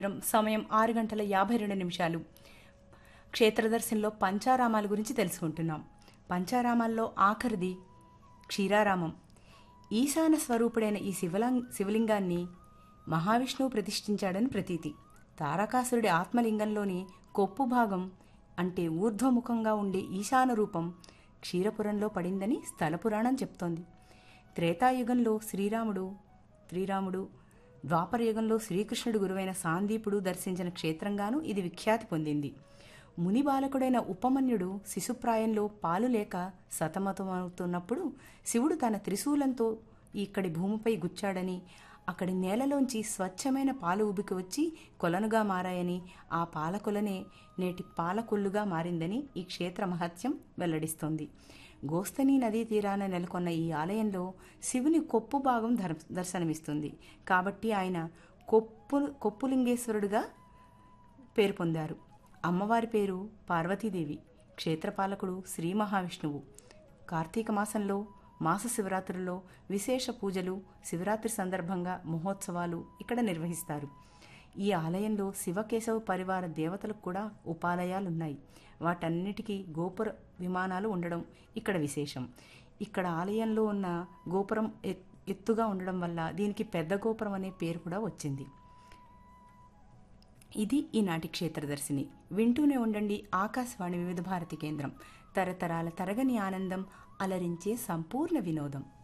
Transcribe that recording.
సమయం ఆరు గంటల యాభై రెండు నిమిషాలు క్షేత్రదర్శనంలో పంచారామాల గురించి తెలుసుకుంటున్నాం పంచారామాల్లో ఆఖరిది క్షీరారామం ఈశాన స్వరూపుడైన ఈ శివలం శివలింగాన్ని మహావిష్ణువు ప్రతిష్ఠించాడని ప్రతీతి తారకాసురుడి ఆత్మలింగంలోని కొప్పు భాగం అంటే ఊర్ధ్వముఖంగా ఉండే ఈశాన రూపం క్షీరపురంలో పడిందని స్థల పురాణం చెప్తోంది త్రేతాయుగంలో శ్రీరాముడు శ్రీరాముడు ద్వాపరయుగంలో శ్రీకృష్ణుడు గురువైన సాందీపుడు దర్శించిన క్షేత్రంగాను ఇది విఖ్యాతి పొందింది ముని బాలకుడైన ఉపమన్యుడు శిశుప్రాయంలో పాలు లేక సతమతమవుతున్నప్పుడు శివుడు తన త్రిశూలంతో ఇక్కడి భూమిపై గుచ్చాడని అక్కడి నేలలోంచి స్వచ్ఛమైన పాలు ఉబికి వచ్చి కొలనుగా మారాయని ఆ పాలకొలనే నేటి పాలకొల్లుగా మారిందని ఈ క్షేత్ర మహత్యం వెల్లడిస్తోంది గోస్తని నదీ తీరాన నెలకొన్న ఈ ఆలయంలో శివుని కొప్పు భాగం దర్ దర్శనమిస్తుంది కాబట్టి ఆయన కొప్పు కొప్పులింగేశ్వరుడుగా పేరు పొందారు అమ్మవారి పేరు పార్వతీదేవి క్షేత్రపాలకుడు శ్రీ మహావిష్ణువు కార్తీక మాసంలో మాస శివరాత్రుల్లో విశేష పూజలు శివరాత్రి సందర్భంగా మహోత్సవాలు ఇక్కడ నిర్వహిస్తారు ఈ ఆలయంలో శివకేశవ పరివార దేవతలకు కూడా ఉపాలయాలున్నాయి వాటన్నిటికీ గోపుర విమానాలు ఉండడం ఇక్కడ విశేషం ఇక్కడ ఆలయంలో ఉన్న గోపురం ఎత్- ఎత్తుగా ఉండడం వల్ల దీనికి పెద్ద గోపురం అనే పేరు కూడా వచ్చింది ఇది ఈనాటి క్షేత్రదర్శిని వింటూనే ఉండండి ఆకాశవాణి వివిధ భారతి కేంద్రం తరతరాల తరగని ఆనందం అలరించే సంపూర్ణ వినోదం